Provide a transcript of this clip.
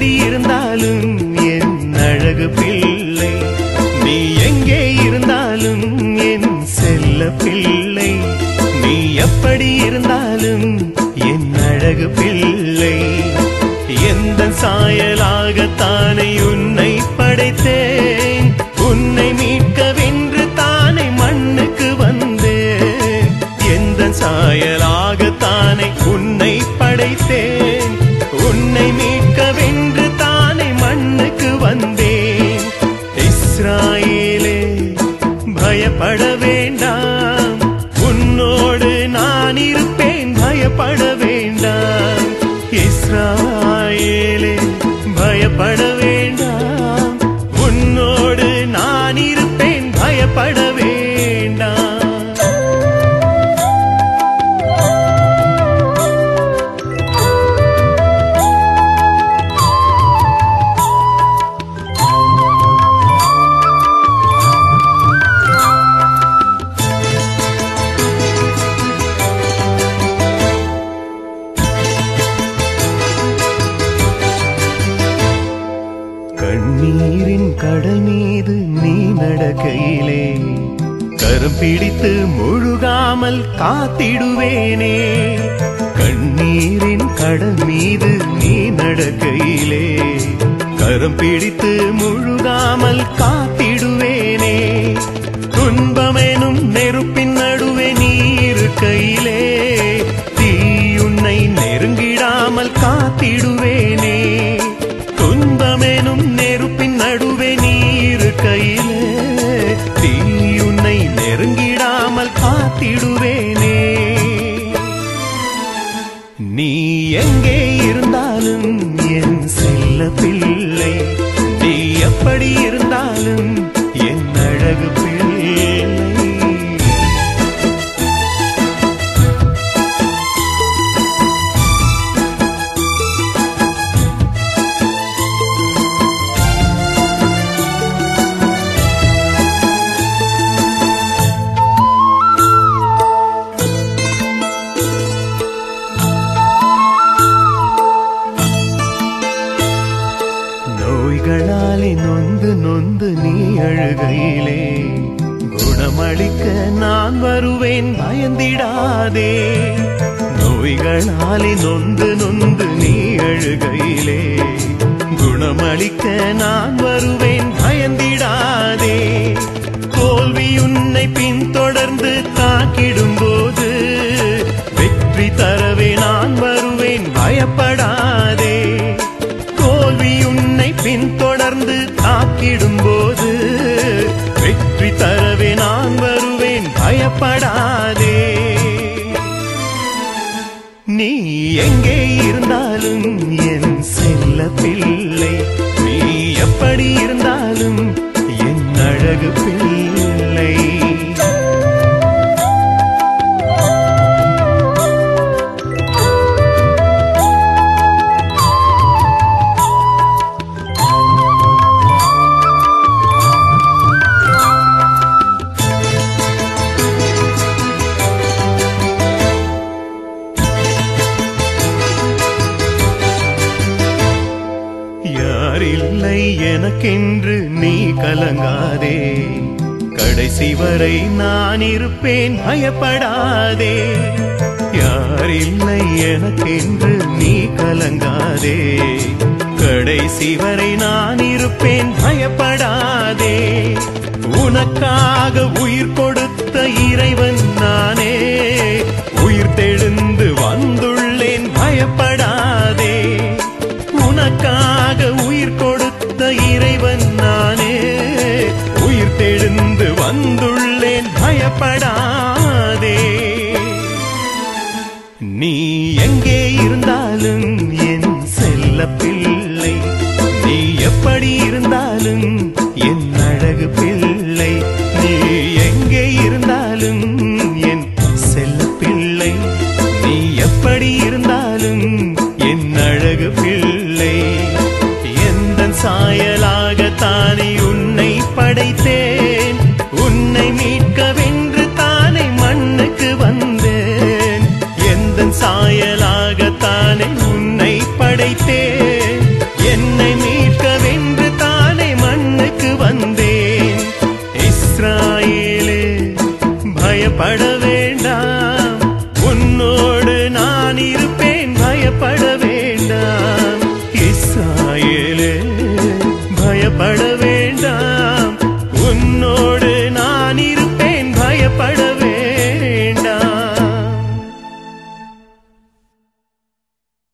எப்படி இருந்தாலும் என் அழகு பிள்ளை நீ எங்கே இருந்தாலும் என் செல்ல பிள்ளை நீ எப்படி இருந்தாலும் என் அழகு பிள்ளை எந்த சாயலாகத்தானே உன்னை படைத்தேன் உன்னை மீட்கவென்று தானே மண்ணுக்கு வந்தேன் எந்த சாயலாகத்தானே உன்னை படைத்தேன் உன்னை மீட்கவென்று தானே மண்ணுக்கு வந்தேன் இஸ்ராயேலே பயப்பட வேண்டாம் உன்னோடு நான் இருப்பேன் பயப்பட வேண்டாம் இஸ்ராயேலே பயப்பட வேண்டாம் உன்னோடு நான் இருப்பேன் பயப்பட வேண்டாம் கண்ணீரின் கடல் மீது நீ நடக்கையிலே கரம் பிடித்து முழுகாமல் காத்திடுவேனே கண்ணீரின் கடல் மீது நீ நடக்கையிலே கரம் பிடித்து முழுகாமல் காத்திடுவேனே துன்பமெனும் நெருப்பின் நடுவே நீ இருக்கையிலே தீயுன்னை நெருங்கிடாமல் காத்திடுவேனே துன்பமெனும் நெருப்பின் நடுவே நீ இருக்கையிலே தீயுன்னை நெருங்கிடாமல் காத்திடுவேனே நீ எங்கே இருந்தாலும் என் செல்ல பிள்ளை நீ எப்படி இருந்தாலும் என் அழகு பிள்ளை நோய்களாலே நொந்து நொந்து நீ அழுகையிலே குணமளிக்க நான் வருவேன் பயந்திடாதே நோய்களாலே நொந்து நொந்து நீ அழுகையிலே குணமளிக்க நான் வருவேன் பயந்திடாதே தோல்வி உன்னை பின்தொடர்ந்து தாக்கிடும் போது வெற்றி தரவே நான் வருவேன் பயப்படாதே தோல்வி உன்னை பின்தொடர்ந்து தாக்கிடும் போது வெற்றி தரவே நான் வருவேன் பயப்படாதே நீ எங்கே இருந்தாலும் என் செல்ல பிள்ளை நீ எப்படி இருந்தாலும் என் அழகு பிள்ளை யாரில்லை எனக்கென்று நீ கலங்காதே கடைசி வரை நான் இருப்பேன் பயப்படாதே யாரில்லை எனக்கென்று நீ கலங்காதே கடைசி வரை நான் இருப்பேன் பயப்படாதே உனக்காக உயிர் கொடுத்த இறைவன் நானே உயிர் தெழுந்து வந்துள்ளேன் பயப்படாதே உனக்காக உயிர் கொடுத்த இறைவன் நானே உயிர் தெழுந்து வந்துள்ளேன் பயப்படாதே நீ எங்கே இருந்தாலும் என் செல்ல பிள்ளை நீ எப்படி இருந்தாலும் என் அழகு பிள்ளை நீ எங்கே இருந்தாலும் என் செல்ல பிள்ளை நீ எப்படி இருந்தாலும் என் அழகு பிள்ளை எந்த சாயலாகத்தானே உன்னை படைத்தேன் உன்னை மீட்கவென்று தானே மண்ணுக்கு வந்தேன் எந்த சாயலாகத்தானே உன்னை படைத்தேன் என்னை பயப்பட வேண்டாம் உன்னோடு நான் இருப்பேன் பயப்பட வேண்டாம் இஸ்ராயேலே பயப்பட